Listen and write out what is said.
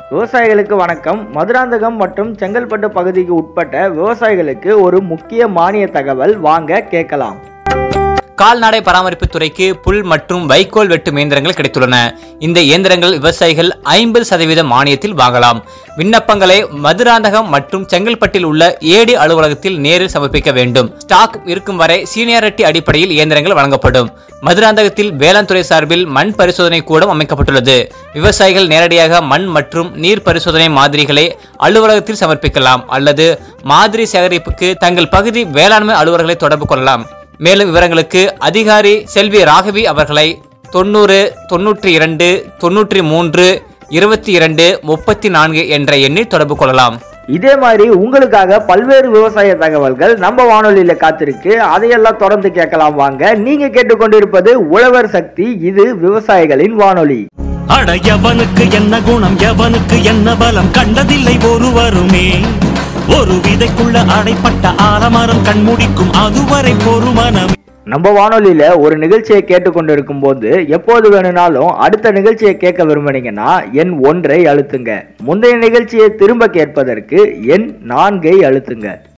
விவசாயிகளுக்கு வணக்கம் மதுராந்தகம் மற்றும் செங்கல்பட்டு பகுதிக்கு உட்பட்ட விவசாயிகளுக்கு ஒரு முக்கிய மானிய தகவல் வாங்க கேட்கலாம் கால்நடை பராமரிப்பு துறைக்கு புல் மற்றும் வைக்கோல் வெட்டும் இயந்திரங்கள் கிடைத்துள்ளன இந்த இயந்திரங்கள் விவசாயிகள் ஐம்பது சதவீத மானியத்தில் வாங்கலாம் விண்ணப்பங்களை மதுராந்தகம் மற்றும் செங்கல்பட்டில் உள்ள ஏடி அலுவலகத்தில் நேரில் சமர்ப்பிக்க வேண்டும் ஸ்டாக் இருக்கும் வரை சீனியாரிட்டி அடிப்படையில் இயந்திரங்கள் வழங்கப்படும் மதுராந்தகத்தில் வேளாண் துறை சார்பில் மண் பரிசோதனை கூடம் அமைக்கப்பட்டுள்ளது விவசாயிகள் நேரடியாக மண் மற்றும் நீர் பரிசோதனை மாதிரிகளை அலுவலகத்தில் சமர்ப்பிக்கலாம் அல்லது மாதிரி சேகரிப்புக்கு தங்கள் பகுதி வேளாண்மை அலுவலர்களை தொடர்பு கொள்ளலாம் மேலும் விவரங்களுக்கு அதிகாரி செல்வி ராகவி அவர்களை தொண்ணூறு தொண்ணூற்றி இரண்டு தொண்ணூற்றி மூன்று இருபத்தி இரண்டு முப்பத்தி நான்கு என்ற எண்ணில் தொடர்பு கொள்ளலாம் இதே மாதிரி உங்களுக்காக பல்வேறு விவசாய தகவல்கள் நம்ம வானொலியில காத்திருக்கு அதையெல்லாம் தொடர்ந்து கேட்கலாம் வாங்க நீங்க கேட்டுக்கொண்டிருப்பது உழவர் சக்தி இது விவசாயிகளின் வானொலி அட எவனுக்கு என்ன குணம் எவனுக்கு என்ன பலம் கண்டதில்லை ஒருவருமே ஒரு விதைக்குள்ள அடைப்பட்ட ஆலமரம் கண்முடிக்கும் அதுவரை பொறுமனம் நம்ம வானொலியில ஒரு நிகழ்ச்சியை கேட்டுக்கொண்டிருக்கும் போது எப்போது வேணும்னாலும் அடுத்த நிகழ்ச்சியை கேட்க விரும்புனீங்கன்னா எண் ஒன்றை அழுத்துங்க முந்தைய நிகழ்ச்சியை திரும்ப கேட்பதற்கு எண் நான்கை அழுத்துங்க